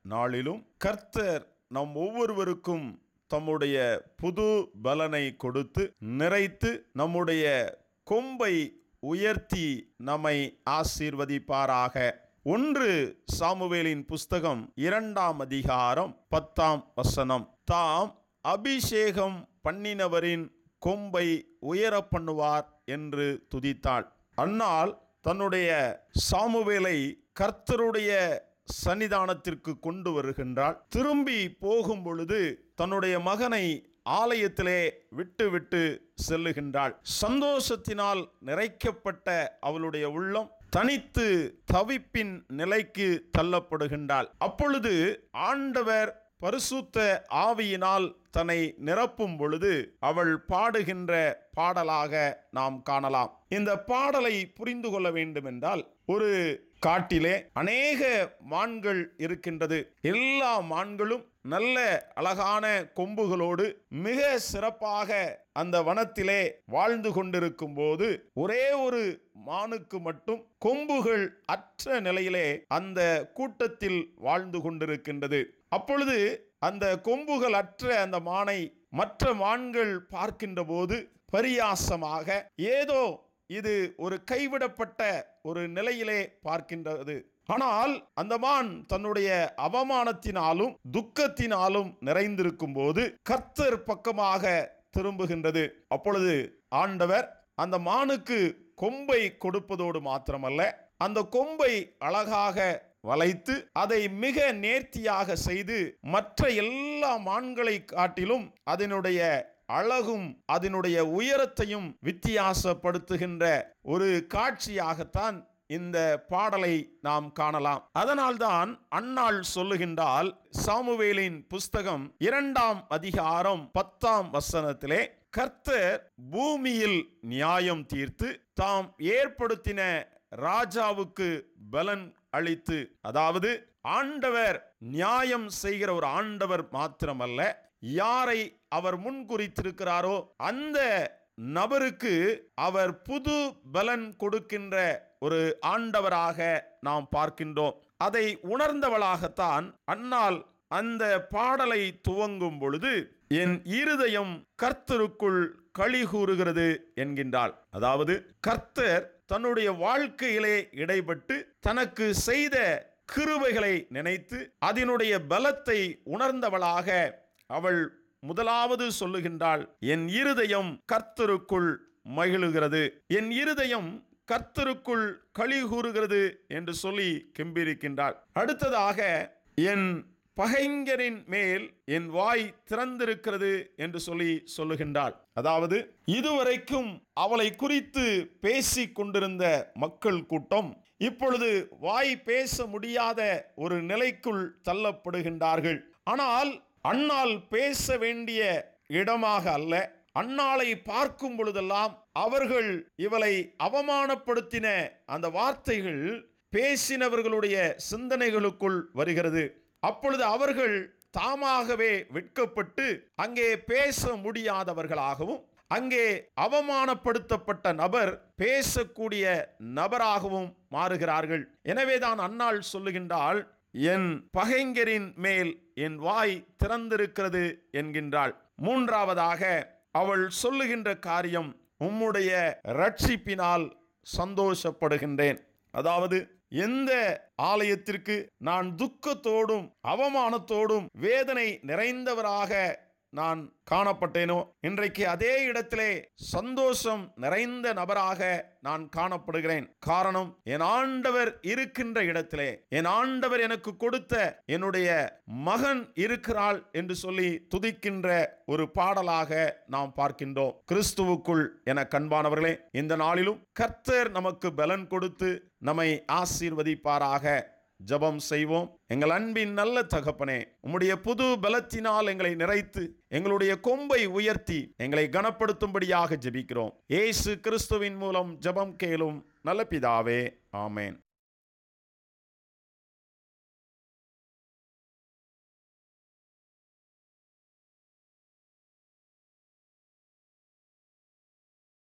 நாளிலும் கர்த்தர் நம் ஒவ்வொருவருக்கும் தம்முடைய புது பலனை கொடுத்து நிறைத்து நம்முடைய கொம்பை உயர்த்தி நம்மை ஆசீர்வதிப்பாராக ஒன்று சாமுவேலின் புஸ்தகம் இரண்டாம் அதிகாரம் பத்தாம் வசனம் தாம் அபிஷேகம் பண்ணினவரின் கொம்பை உயர பண்ணுவார் என்று துதித்தாள் அன்னாள் தன்னுடைய சாமுவேலை கர்த்தருடைய சன்னிதானத்திற்கு கொண்டு வருகின்றாள் திரும்பி போகும் பொழுது தன்னுடைய மகனை ஆலயத்திலே விட்டு விட்டு செல்லுகின்றாள் சந்தோஷத்தினால் நிறைக்கப்பட்ட அவளுடைய உள்ளம் தனித்து தவிப்பின் நிலைக்கு தள்ளப்படுகின்றாள் அப்பொழுது ஆண்டவர் பரிசுத்த ஆவியினால் தன்னை நிரப்பும் பொழுது அவள் பாடுகின்ற பாடலாக நாம் காணலாம் இந்த பாடலை புரிந்து கொள்ள வேண்டும் என்றால் ஒரு காட்டிலே அநேக மான்கள் இருக்கின்றது எல்லா மான்களும் நல்ல அழகான கொம்புகளோடு மிக சிறப்பாக அந்த வனத்திலே வாழ்ந்து கொண்டிருக்கும் போது ஒரே ஒரு மானுக்கு மட்டும் கொம்புகள் அற்ற நிலையிலே அந்த கூட்டத்தில் வாழ்ந்து கொண்டிருக்கின்றது அப்பொழுது அந்த கொம்புகள் அற்ற அந்த மானை மற்ற மான்கள் பார்க்கின்ற போது பரியாசமாக ஏதோ இது ஒரு கைவிடப்பட்ட ஒரு நிலையிலே பார்க்கின்றது ஆனால் அந்த மான் தன்னுடைய அவமானத்தினாலும் துக்கத்தினாலும் நிறைந்திருக்கும் போது கர்த்தர் பக்கமாக திரும்புகின்றது அப்பொழுது ஆண்டவர் அந்த மானுக்கு கொம்பை கொடுப்பதோடு மாத்திரமல்ல அந்த கொம்பை அழகாக வளைத்து அதை மிக நேர்த்தியாக செய்து மற்ற எல்லா மான்களை காட்டிலும் அதனுடைய அழகும் அதனுடைய உயரத்தையும் வித்தியாசப்படுத்துகின்ற ஒரு காட்சியாகத்தான் இந்த பாடலை நாம் காணலாம் அதனால்தான் அன்னாள் சொல்லுகின்றால் சாமுவேலின் புஸ்தகம் இரண்டாம் அதிகாரம் பத்தாம் வசனத்திலே கர்த்தர் பூமியில் நியாயம் தீர்த்து தாம் ஏற்படுத்தின ராஜாவுக்கு பலன் அளித்து அதாவது ஆண்டவர் நியாயம் செய்கிற ஒரு ஆண்டவர் மாத்திரமல்ல யாரை அவர் முன்குறித்திருக்கிறாரோ அந்த நபருக்கு அவர் புது பலன் கொடுக்கின்ற ஒரு ஆண்டவராக நாம் பார்க்கின்றோம் அதை உணர்ந்தவளாகத்தான் அன்னால் அந்த பாடலை துவங்கும் பொழுது என் இருதயம் கர்த்தருக்குள் களி கூறுகிறது என்கின்றாள் அதாவது கர்த்தர் தன்னுடைய வாழ்க்கையிலே இடைப்பட்டு தனக்கு செய்த கிருபைகளை நினைத்து அதனுடைய பலத்தை உணர்ந்தவளாக அவள் முதலாவது சொல்லுகின்றாள் என் இருதயம் கர்த்தருக்குள் மகிழுகிறது என் இருதயம் கர்த்தருக்குள் களி கூறுகிறது என்று சொல்லி கெம்பிருக்கின்றாள் அடுத்ததாக என் பகைஞரின் மேல் என் வாய் திறந்திருக்கிறது என்று சொல்லி சொல்லுகின்றாள் அதாவது இதுவரைக்கும் அவளை குறித்து பேசிக் கொண்டிருந்த மக்கள் கூட்டம் இப்பொழுது வாய் பேச முடியாத ஒரு நிலைக்குள் தள்ளப்படுகின்றார்கள் ஆனால் அண்ணால் பேச வேண்டிய இடமாக அல்ல அன்னாளை பார்க்கும் பொழுதெல்லாம் அவர்கள் இவளை அவமானப்படுத்தின அந்த வார்த்தைகள் பேசினவர்களுடைய சிந்தனைகளுக்குள் வருகிறது அப்பொழுது அவர்கள் தாமாகவே வெட்கப்பட்டு அங்கே பேச முடியாதவர்களாகவும் அங்கே அவமானப்படுத்தப்பட்ட நபர் பேசக்கூடிய நபராகவும் மாறுகிறார்கள் எனவேதான் அன்னாள் சொல்லுகின்றாள் என் பகைஞரின் மேல் என் வாய் திறந்திருக்கிறது என்கின்றாள் மூன்றாவதாக அவள் சொல்லுகின்ற காரியம் உம்முடைய ரட்சிப்பினால் சந்தோஷப்படுகின்றேன் அதாவது எந்த ஆலயத்திற்கு நான் துக்கத்தோடும் அவமானத்தோடும் வேதனை நிறைந்தவராக நான் காணப்பட்டேனோ இன்றைக்கு அதே இடத்திலே சந்தோஷம் நிறைந்த நபராக நான் காணப்படுகிறேன் காரணம் என் ஆண்டவர் இருக்கின்ற இடத்திலே என் ஆண்டவர் எனக்கு கொடுத்த என்னுடைய மகன் இருக்கிறாள் என்று சொல்லி துதிக்கின்ற ஒரு பாடலாக நாம் பார்க்கின்றோம் கிறிஸ்துவுக்குள் என கண்பானவர்களே இந்த நாளிலும் கர்த்தர் நமக்கு பலன் கொடுத்து நம்மை ஆசீர்வதிப்பாராக ஜெபம் செய்வோம் எங்கள் அன்பின் நல்ல தகப்பனே உம்முடைய புது பலத்தினால் எங்களை நிறைத்து எங்களுடைய கொம்பை உயர்த்தி எங்களை கனப்படுத்தும்படியாக ஜெபிக்கிறோம் இயேசு கிறிஸ்துவின் மூலம் ஜெபம் கேளும் நல்ல பிதாவே ஆமேன்